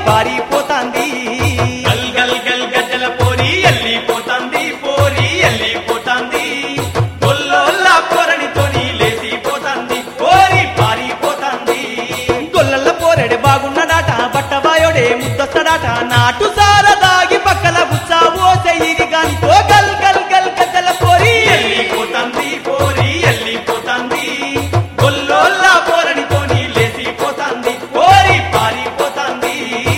పారిపోతాంది గల్ గల్ గల్ గజ్జల పోరి ఎల్లిపోతాంది పోరి ఎల్లిపోతాంది గొల్లోల్ల పొరనితోని లేసిపోతాంది పోరి పారిపోతాంది గొల్లల పోరెడే బాగున్నాడాట బట్టబాయోడే ముద్దొస్తాడాట నాటు సారదాగి పక్కల బుచ్చా ఓసే ఇది గానితో గల్ గల్ గల్ గద్దల పోరి ఎల్లిపోతాంది పోరి ఎల్లిపోతాంది గొల్లోల్ల పొరనితోని లేసిపోతాంది పోరి పారిపోతాంది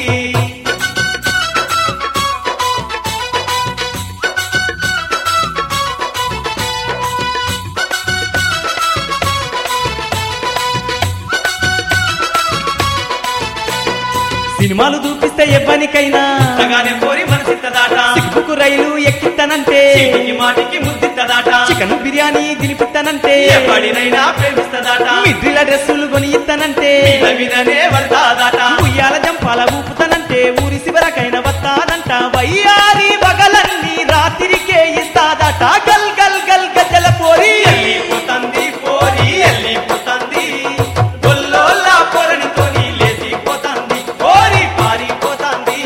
సినిమాలు చూపిస్తే ఎవ్వనికైనా అంతగానే పోరి మనసిత్తదాట సిగ్గుకు రైలు ఎక్కిత్తనంటే చీటికి మాటికి ముద్దిత్తదాట చికెన్ బిర్యానీ తినిపిత్తనంటే ఎవడినైనా ప్రేమిస్తదాట మిడ్రిల డ్రెస్సులు కొని ఇత్తనంటే మీద మీదనే పడతాదాట ఉయ్యాల జంపాల ఊపుతానంటే ఊరి శివరకైన వస్తాదంట వయ్యారి వగలన్నీ రాత్రికే ఇస్తాదట గల్ గల్ గల్ గజ్జల పోరి ఎల్లిపోతాంది పోరి ఎల్లిపోతాంది గొల్లోల్ల పొరనితోని లేసిపోతాంది పోరి పారిపోతాంది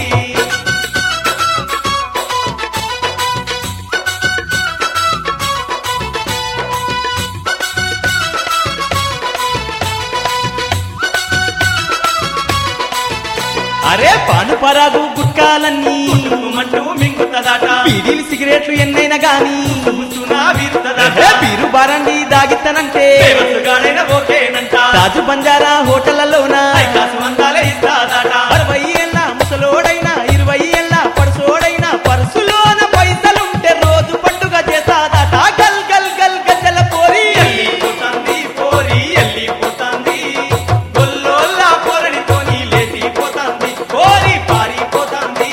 అరే పాను పరాగు గుట్కాలన్నీ కుమ్మంటూ మింగుతదాట బీడీలు సిగరెట్లు ఎన్నైనా గాని ముచ్చునా వీరుతదాట ఏ బీరు బారండి దాగిత్తనంటే ఫేమస్గాడైన ఓకేనంట తాజు బంజారా హోటళ్లలోన ఐకాసు అందాలే ఇస్తాదాట అరవై ఏళ్ళ ముసలోడైనా ఇరవై ఏళ్ళ పరుసోడైనా పరుసులోన పైసలుంటే రోజు పండుగ చేస్తాదట గల్ గల్ గల్ గజ్జల పోరి ఎల్లిపోతాంది పోరి ఎల్లిపోతాంది గొల్లోల్ల పొరనితోని లేసిపోతాంది పోరి పారిపోతాంది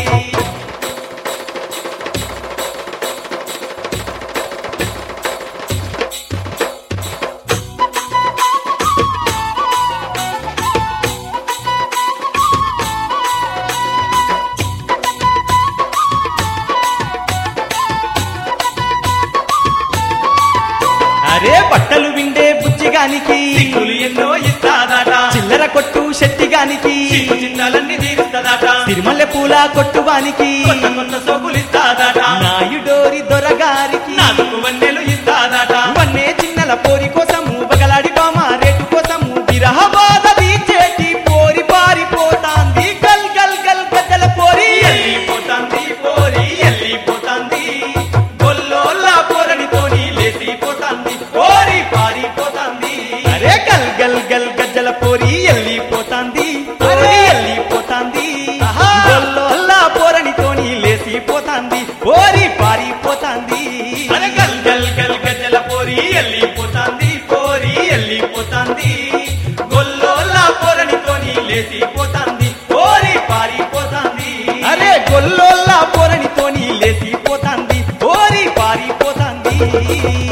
అరే బట్టలు విండే బుచ్చిగానికి సిగ్గులు ఎన్నో ఇస్తాదాట చిల్లర కొట్టు శెట్టిగానికి చిక్కు చిన్నాలన్నీ తీరుస్తదాట తిరుమల పూల కొట్టువానికి కొత్త కొత్త సోకులు ఇస్తాదాట నాయుడోరి దొరగారికి నాలుగు వన్నెలు ఇస్తాదాట వన్నే చిన్నల పోరి కోసము బగలాడి బామ రేటు కోసము విరహ బాధ తీర్చేటి పోరి పారిపోతాంది గల్ గల్ గల్ గద్దల పోరి ఎల్లిపోతాంది పోరి ఎల్లిపోతాంది గొల్లోల్ల పొరనితోని లేసిపోతాంది పోరి పారిపోతాంది అరే గల్ గల్ గల్ గజ్జల పోరి ఎల్లిపోతాంది పోరి ఎల్లిపోతాంది గొల్లోల్లా పోరనితోని లేసిపోతాంది పోరి పారిపోతాంది అరే గల్ గల్ గల్ గజల పోరి ఎల్లిపోతాంది పోరి ఎల్లిపోతాంది గొల్లోల్ల పొరనితోని లేసిపోతాంది పోరి పారిపోతాంది అరే గొల్లోల్లా పోరనితోని లేసిపోతాంది పోరి పారిపోతాంది